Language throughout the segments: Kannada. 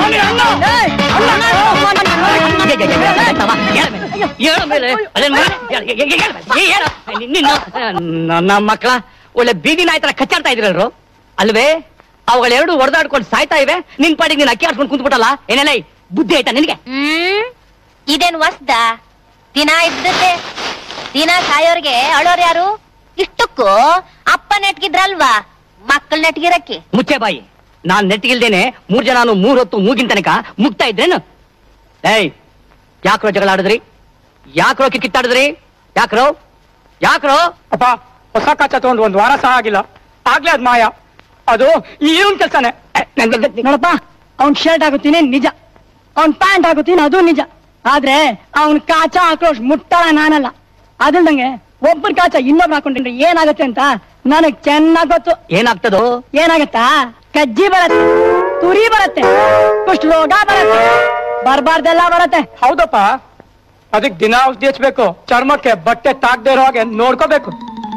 ನನ್ನ ಮಕ್ಕಳ ಒಳ್ಳೆ ಬೀದಿ ನಾಯಿ ತರ ಕಚ್ಚಾಡ್ತಾ ಇದ್ರಲ್ರು ಅಲ್ವೇ ಅವುಗಳೆರಡು ಹೊಡೆದಾಡ್ಕೊಂಡು ಸಾಯ್ತಾ ಇವೆ ನಿನ್ ಪಾಡಿಗೆ ನೀನ್ ಅಕ್ಕಿ ಆಡ್ಕೊಂಡು ಕುಂತ್ಬಿಟ್ಟಲ್ಲ ಏನೆಲ್ಲ ಬುದ್ಧಿ ಆಯ್ತಾ ನಿನಗೆ ಹ್ಮ್ ಇದೇನ್ ವಸ್ದ ದಿನ ಇದ್ದದ್ದೇ ದಿನ ಸಾಯೋರ್ಗೆ ಅಳೋರ್ ಯಾರು ಇಷ್ಟಕ್ಕೂ ಅಪ್ಪ ನೆಟ್ಗಿದ್ರಲ್ವಾ ಮಕ್ಕಳು ನೆಟ್ಗಿರಕ್ಕೆ ಮುಚ್ಚೆ ಬಾಯಿ ನಾನ್ ನೆಟ್ಟಿಗಿಲ್ದೇನೆ ಮೂರ್ ಜನಾನು ಮೂರ್ ಹೊತ್ತು ಮೂಗಿನ ತನಕ ಮುಗ್ತಾ ಇದ್ರೇನು ಏಯ್ ಯಾಕ್ರೋ ಜಗಳ ಆಡಿದ್ರಿ ಯಾಕ್ರೋ ಕಿತ್ತಾಡಿದ್ರಿ ಯಾಕ್ರೋ ಯಾಕ್ರೋ ಅಪ್ಪ ಹೊಸ ಕಾಚ ತಗೊಂಡು ಒಂದ್ ವಾರ ಸಹ ಆಗಿಲ್ಲ ಆಗ್ಲೇ ಅದ್ ಮಾಯ ಅದು ಇವನ್ ಕೆಲ್ಸನೇ ನೋಡಪ್ಪ ಅವ್ನ್ ಶರ್ಟ್ ಹಾಕುತ್ತೀನಿ ನಿಜ ಅವ್ನ್ ಪ್ಯಾಂಟ್ ಹಾಕುತ್ತೀನಿ ಅದು ನಿಜ ಆದ್ರೆ ಅವ್ನ್ ಕಾಚ ಆಕ್ರೋಶ್ ಮುಟ್ಟಾಳ ನಾನಲ್ಲ ಅದಲ್ದಂಗೆ ಒಬ್ಬರ ಕಾಚ ಇನ್ನೊಬ್ರು ಹಾಕೊಂಡ್ರೆ ಏನಾಗತ್ತೆ ಅಂತ ನನಗ್ ಚೆನ್ನಾಗ್ ಗೊತ್ತು ಏನಾಗ್ತದೋ ಏನಾಗತ್ತಾ ಕಜ್ಜಿ ಬರತ್ತೆ ತುರಿ ಬರತ್ತೆ ಕುಷ್ಠ ರೋಗ ಬರತ್ತೆ ಬರ್ಬಾರ್ದೆಲ್ಲ ಬರತ್ತೆ ಹೌದಪ್ಪ ಅದಕ್ ದಿನ ಔಷಧಿ ಹಚ್ಬೇಕು ಚರ್ಮಕ್ಕೆ ಬಟ್ಟೆ ತಾಗ್ದೇ ಇರೋ ಹಾಗೆ ನೋಡ್ಕೋಬೇಕು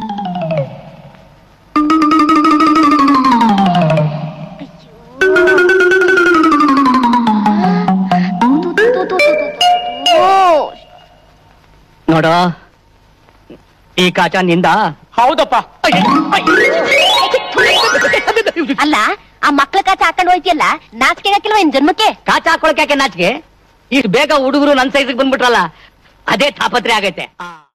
ನೋಡೋ ಈ ಕಾಚ ನಿಂದ ಹೌದಪ್ಪ ಅಲ್ಲ ಆ ಮಕ್ಳ ಕಾಚ ಹಾಕೊಂಡ್ ಹೋಯ್ತಿಯಲ್ಲ ನಾಚಿಕೆ ಹಾಕಿಲ್ವ ಇನ್ ಜನ್ಮಕ್ಕೆ ಕಾಚ ಹಾಕೊಳಕ್ಕೆ ಯಾಕೆ ನಾಚಿಕೆ ಇಷ್ಟು ಬೇಗ ಹುಡುಗರು ನನ್ ಸೈಜಿಗೆ ಬಂದ್ಬಿಟ್ರಲ್ಲ ಅದೇ ತಾಪತ್ರೆ ಆಗೈತೆ